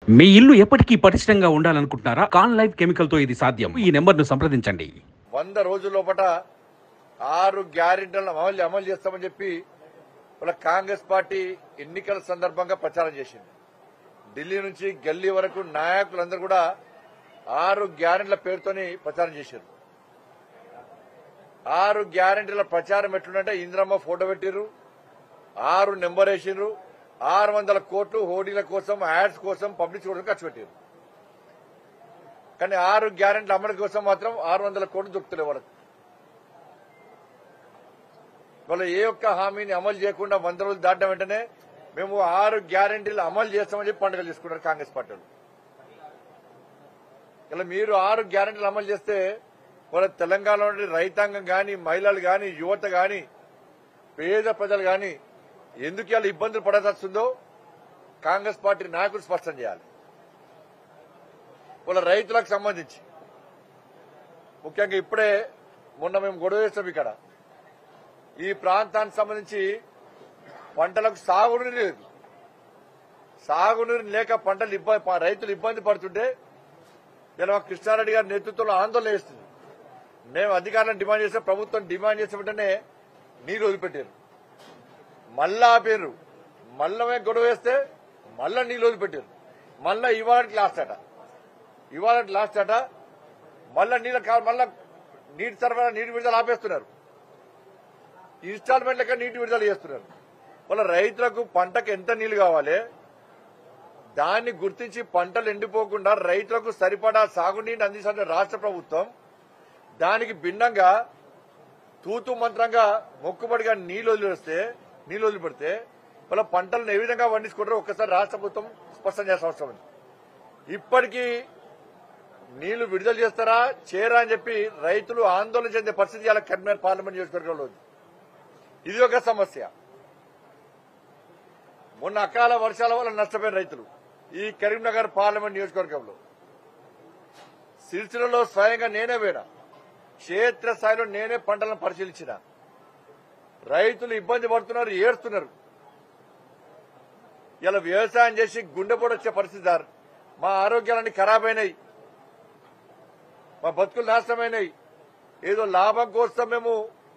మీ ఇల్లు ఎప్పటికీ పటిష్టంగా ఉండాలనుకుంటున్నారా కాన్ లైఫ్ కెమికల్ తో ఇది సాధ్యం ఈ నెంబర్ ను సంప్రదించండి వంద రోజుల లోపల ఆరు గ్యారెంటీలను అమలు అమలు చేస్తామని చెప్పి వాళ్ళ కాంగ్రెస్ పార్టీ ఎన్నికల సందర్భంగా ప్రచారం చేసింది ఢిల్లీ నుంచి గల్లీ వరకు నాయకులందరూ కూడా ఆరు గ్యారెంటీల పేరుతోని ప్రచారం చేశారు ఆరు గ్యారెంటీల ప్రచారం ఎట్లుందంటే ఇంద్రమ్మ ఫోటో పెట్టిర్రు ఆరు నెంబర్ వేసిండ్రు ఆరు వందల కోట్లు హోర్డింగ్ల కోసం యాడ్స్ కోసం పబ్లిసిటీ కోసం ఖర్చు పెట్టారు కానీ ఆరు గ్యారెంటీల అమలు కోసం మాత్రం ఆరు వందల కోట్లు దొరుకుతలేవు వాళ్ళకి వాళ్ళు ఏ ఒక్క హామీని అమలు చేయకుండా వంద రోజులు దాటడం వెంటనే మేము ఆరు గ్యారెంటీలు అమలు చేస్తామని చెప్పి పండుగలు చేసుకున్నారు కాంగ్రెస్ పార్టీ వాళ్ళు. ఇలా మీరు ఆరు గ్యారెంటీలు అమలు చేస్తే వాళ్ళ తెలంగాణలోని రైతాంగం గాని మహిళలు గాని యువత గాని పేద ప్రజలు గాని ఎందుకు ఇలా ఇబ్బందులు పడాల్సి వస్తుందో కాంగ్రెస్ పార్టీ నాయకులు స్పష్టం చేయాలి వాళ్ళ రైతులకు సంబంధించి ముఖ్యంగా ఇప్పుడే మొన్న మేము గొడవ చేస్తాం ఇక్కడ ఈ ప్రాంతానికి సంబంధించి పంటలకు సాగునీరు లేదు సాగునీరు లేక పంటలు ఇబ్బంది రైతులు ఇబ్బంది పడుతుంటే ఇలా మా కృష్ణారెడ్డి గారి నేతృత్వంలో ఆందోళన చేస్తుంది మేము అధికారులను డిమాండ్ చేస్తే ప్రభుత్వం డిమాండ్ చేసిన వెంటనే నీరు వదిలిపెట్టారు మళ్ళా ఆపారు మళ్ళా మేము గొడవ వేస్తే మళ్ళా నీళ్ళు వదిలిపెట్టారు మళ్ళా ఇవాళకి లాస్ట్ అట ఇవాళ లాస్ట్ అట మళ్ళా నీళ్ళ కా- మళ్ళా నీటి సరఫరా నీటి విడుదల ఆపేస్తున్నారు ఇన్స్టాల్మెంట్ లెక్క నీటి విడుదల చేస్తున్నారు వాళ్ళ రైతులకు పంటకు ఎంత నీళ్లు కావాలి దాన్ని గుర్తించి పంటలు ఎండిపోకుండా రైతులకు సరిపడా సాగునీటిని అందించాలని రాష్ట్ర ప్రభుత్వం దానికి భిన్నంగా తూతు మంత్రంగా మొక్కుబడిగా నీళ్లు వదిలిస్తే నీళ్లు వదిలిపెడితే వాళ్ళ పంటలను ఏ విధంగా పండించుకుంటారో ఒక్కసారి రాష్ట్ర ప్రభుత్వం స్పష్టం చేసిన అవసరం ఉంది ఇప్పటికీ నీళ్లు విడుదల చేస్తారా చేయరా అని చెప్పి రైతులు ఆందోళన చెందే పరిస్థితి ఇవాళ కరీంనగర్ పార్లమెంట్ నియోజకవర్గంలో ఉంది ఇది ఒక సమస్య మొన్న అకాల వర్షాల వల్ల నష్టపోయిన రైతులు ఈ కరీంనగర్ పార్లమెంట్ నియోజకవర్గంలో సిరిసిల్లలో స్వయంగా నేనే పోయినా క్షేత్రస్థాయిలో నేనే పంటలను పరిశీలించిన రైతులు ఇబ్బంది పడుతున్నారు ఏడుస్తున్నారు ఇలా వ్యవసాయం చేసి గుండెపోటు వచ్చే పరిస్థితి సార్ మా ఆరోగ్యాలన్నీ ఖరాబ్ అయినాయి మా బతుకులు నాశనమైనాయి ఏదో లాభం కోసం మేము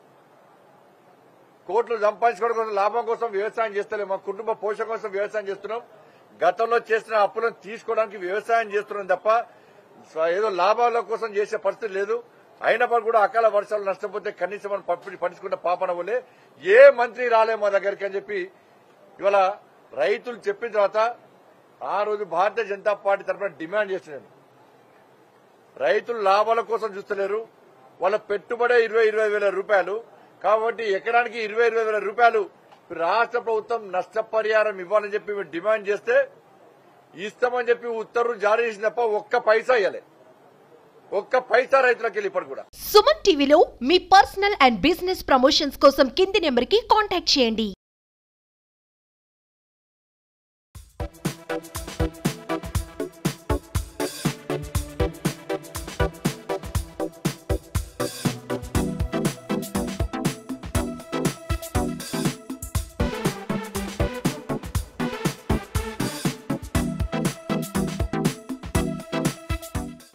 కోట్లు సంపాదించుకోవడం కోసం లాభం కోసం వ్యవసాయం చేస్తలేం మా కుటుంబ పోషణ కోసం వ్యవసాయం చేస్తున్నాం గతంలో చేసిన అప్పులను తీసుకోవడానికి వ్యవసాయం చేస్తున్నాం తప్ప స్వ- ఏదో లాభాల కోసం చేసే పరిస్థితి లేదు అయినప్పుడు కూడా అకాల వర్షాలు నష్టపోతే కనీసం మనం పప్పిడి పట్టించుకున్న పాపన వల్లే ఏ మంత్రి రాలే మా దగ్గరికి అని చెప్పి ఇవాళ రైతులు చెప్పిన తర్వాత ఆ రోజు భారతీయ జనతా పార్టీ తరఫున డిమాండ్ చేస్తున్నాను రైతులు లాభాల కోసం చూస్తలేరు వాళ్ళ పెట్టుబడే ఇరవై ఇరవై వేల రూపాయలు కాబట్టి ఎకరానికి ఇరవై ఇరవై వేల రూపాయలు రాష్ట్ర ప్రభుత్వం నష్టపరిహారం ఇవ్వాలని చెప్పి మేము డిమాండ్ చేస్తే ఇస్తామని చెప్పి ఉత్తర్వులు జారీ చేసిన తప్ప ఒక్క పైసా ఇవ్వలే ఒక్క పైసా రైతులకు వెళ్ళి ఇప్పటి కూడా సుమన్ టీవీలో మీ పర్సనల్ అండ్ బిజినెస్ ప్రమోషన్స్ కోసం కింది నెంబర్కి కాంటాక్ట్ చేయండి